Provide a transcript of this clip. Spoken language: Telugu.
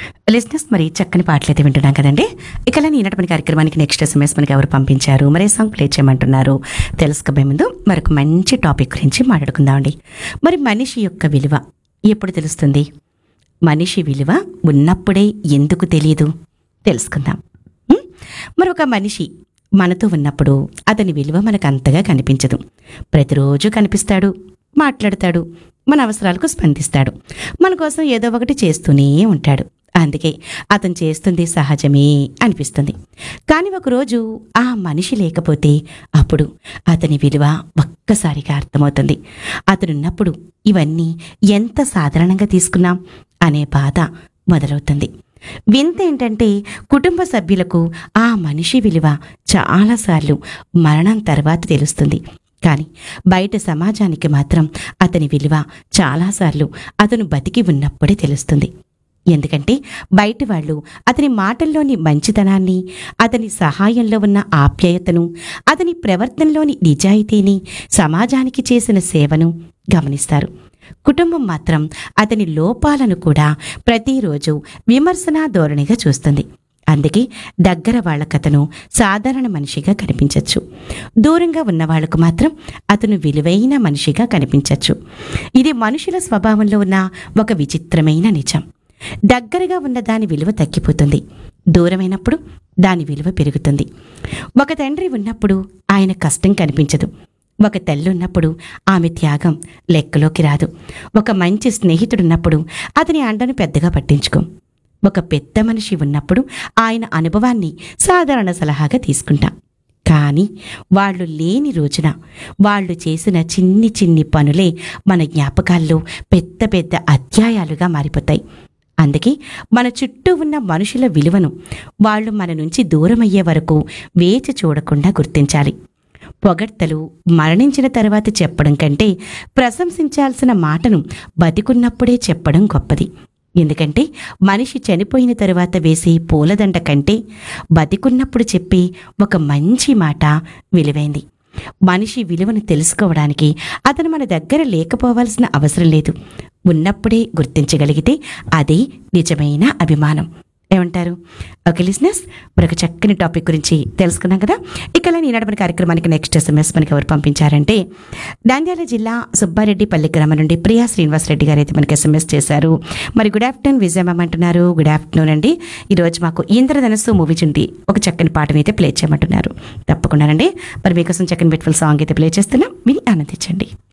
లిస్నెస్ మరి చక్కని పాటలు అయితే వింటున్నాం కదండి ఇక ఈనాటి మన కార్యక్రమానికి నెక్స్ట్ ఎస్ఎంఎస్ మనకి ఎవరు పంపించారు మరే సాంగ్ ప్లే చేయమంటున్నారు తెలుసుకోబోయే ముందు మరొక మంచి టాపిక్ గురించి మాట్లాడుకుందామండి మరి మనిషి యొక్క విలువ ఎప్పుడు తెలుస్తుంది మనిషి విలువ ఉన్నప్పుడే ఎందుకు తెలియదు తెలుసుకుందాం ఉం? మరి ఒక మనిషి మనతో ఉన్నప్పుడు అతని విలువ మనకు అంతగా కనిపించదు ప్రతిరోజు కనిపిస్తాడు మాట్లాడతాడు మన అవసరాలకు స్పందిస్తాడు మన కోసం ఏదో ఒకటి చేస్తూనే ఉంటాడు అందుకే అతను చేస్తుంది సహజమే అనిపిస్తుంది కానీ ఒకరోజు ఆ మనిషి లేకపోతే అప్పుడు అతని విలువ ఒక్కసారిగా అర్థమవుతుంది అతనున్నప్పుడు ఇవన్నీ ఎంత సాధారణంగా తీసుకున్నాం అనే బాధ మొదలవుతుంది వింత ఏంటంటే కుటుంబ సభ్యులకు ఆ మనిషి విలువ చాలాసార్లు మరణం తర్వాత తెలుస్తుంది కానీ బయట సమాజానికి మాత్రం అతని విలువ చాలాసార్లు అతను బతికి ఉన్నప్పుడే తెలుస్తుంది ఎందుకంటే బయటి వాళ్ళు అతని మాటల్లోని మంచితనాన్ని అతని సహాయంలో ఉన్న ఆప్యాయతను అతని ప్రవర్తనలోని నిజాయితీని సమాజానికి చేసిన సేవను గమనిస్తారు కుటుంబం మాత్రం అతని లోపాలను కూడా ప్రతిరోజు విమర్శనా ధోరణిగా చూస్తుంది అందుకే దగ్గర వాళ్ళకతను సాధారణ మనిషిగా కనిపించవచ్చు దూరంగా ఉన్న వాళ్లకు మాత్రం అతను విలువైన మనిషిగా కనిపించవచ్చు ఇది మనుషుల స్వభావంలో ఉన్న ఒక విచిత్రమైన నిజం దగ్గరగా ఉన్న దాని విలువ తగ్గిపోతుంది దూరమైనప్పుడు దాని విలువ పెరుగుతుంది ఒక తండ్రి ఉన్నప్పుడు ఆయన కష్టం కనిపించదు ఒక తల్లి ఉన్నప్పుడు ఆమె త్యాగం లెక్కలోకి రాదు ఒక మంచి స్నేహితుడున్నప్పుడు అతని అండను పెద్దగా పట్టించుకోం ఒక పెద్ద మనిషి ఉన్నప్పుడు ఆయన అనుభవాన్ని సాధారణ సలహాగా తీసుకుంటాం కానీ వాళ్ళు లేని రోజున వాళ్ళు చేసిన చిన్ని చిన్ని పనులే మన జ్ఞాపకాల్లో పెద్ద పెద్ద అధ్యాయాలుగా మారిపోతాయి అందుకే మన చుట్టూ ఉన్న మనుషుల విలువను వాళ్ళు మన నుంచి దూరమయ్యే వరకు వేచి చూడకుండా గుర్తించాలి పొగడ్తలు మరణించిన తర్వాత చెప్పడం కంటే ప్రశంసించాల్సిన మాటను బతికున్నప్పుడే చెప్పడం గొప్పది ఎందుకంటే మనిషి చనిపోయిన తరువాత వేసే పూలదండ కంటే బతికున్నప్పుడు చెప్పే ఒక మంచి మాట విలువైంది మనిషి విలువను తెలుసుకోవడానికి అతను మన దగ్గర లేకపోవాల్సిన అవసరం లేదు ఉన్నప్పుడే గుర్తించగలిగితే అదే నిజమైన అభిమానం ఏమంటారు ఓకే లిసినర్స్ మరొక చక్కని టాపిక్ గురించి తెలుసుకున్నాం కదా ఇక ఈనాడు మన కార్యక్రమానికి నెక్స్ట్ ఎస్ఎంఎస్ మనకి ఎవరు పంపించారంటే నంద్యాల జిల్లా సుబ్బారెడ్డిపల్లి గ్రామం నుండి ప్రియా శ్రీనివాస్ రెడ్డి గారు అయితే మనకి ఎస్ఎంఎస్ చేశారు మరి గుడ్ ఆఫ్టర్నూన్ విజయమ్మ అంటున్నారు గుడ్ ఆఫ్టర్నూన్ అండి ఈరోజు మాకు ఇంద్రధనస్సు మూవీ నుండి ఒక చక్కని పాటను అయితే ప్లే చేయమంటున్నారు తప్పకుండానండి మరి మీకోసం చక్కని బ్యూటిఫుల్ సాంగ్ అయితే ప్లే చేస్తున్నాం విని ఆనందించండి